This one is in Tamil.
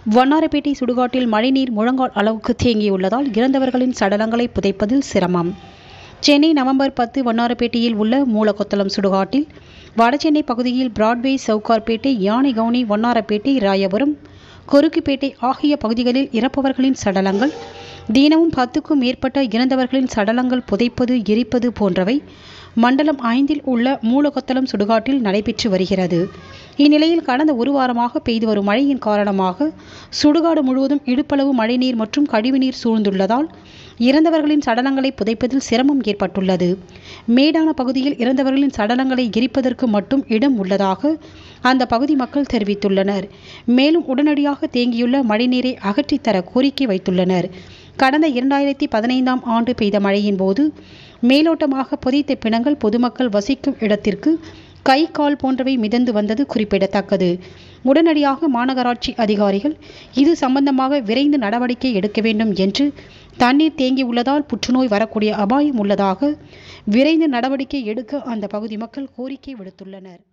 வண்ணாரப்பேட்டை சுடுகாட்டில் மழைநீர் முழங்கால் அளவுக்கு தேங்கியுள்ளதால் இறந்தவர்களின் சடலங்களை புதைப்பதில் சிரமம் சென்னை நவம்பர் பத்து வண்ணாரப்பேட்டையில் உள்ள மூலக்கொத்தளம் சுடுகாட்டில் வடசென்னை பகுதியில் பிராட்வே சவுகார்பேட்டை யானைகவுனி வண்ணாரப்பேட்டை ராயபுரம் கொருக்குப்பேட்டை ஆகிய பகுதிகளில் இறப்பவர்களின் சடலங்கள் தினமும் பத்துக்கும் மேற்பட்ட இறந்தவர்களின் சடலங்கள் புதைப்பது எரிப்பது போன்றவை மண்டலம் ஐந்தில் உள்ள மூலகொத்தளம் சுடுகாட்டில் நடைபெற்று வருகிறது இந்நிலையில் கடந்த ஒரு வாரமாக பெய்து வரும் மழையின் காரணமாக சுடுகாடு முழுவதும் இடுப்பளவு மழைநீர் மற்றும் கழிவுநீர் சூழ்ந்துள்ளதால் இறந்தவர்களின் சடலங்களை புதைப்பதில் சிரமம் ஏற்பட்டுள்ளது மேடான பகுதியில் இறந்தவர்களின் சடலங்களை எரிப்பதற்கு மட்டும் இடம் உள்ளதாக அந்த பகுதி மக்கள் தெரிவித்துள்ளனர் மேலும் உடனடியாக தேங்கியுள்ள மழைநீரை அகற்றித்தர கோரிக்கை வைத்துள்ளனர் கடந்த இரண்டாயிரத்தி பதினைந்தாம் ஆண்டு பெய்த மழையின் போது மேலோட்டமாக புதைத்த பிணங்கள் பொதுமக்கள் வசிக்கும் இடத்திற்கு கை கால் போன்றவை மிதந்து வந்தது குறிப்பிடத்தக்கது உடனடியாக மாநகராட்சி அதிகாரிகள் இது சம்பந்தமாக விரைந்து நடவடிக்கை எடுக்க வேண்டும் என்று தண்ணீர் தேங்கி உள்ளதால் புற்றுநோய் வரக்கூடிய அபாயம் உள்ளதாக விரைந்து நடவடிக்கை எடுக்க அந்த பகுதி மக்கள் கோரிக்கை விடுத்துள்ளனர்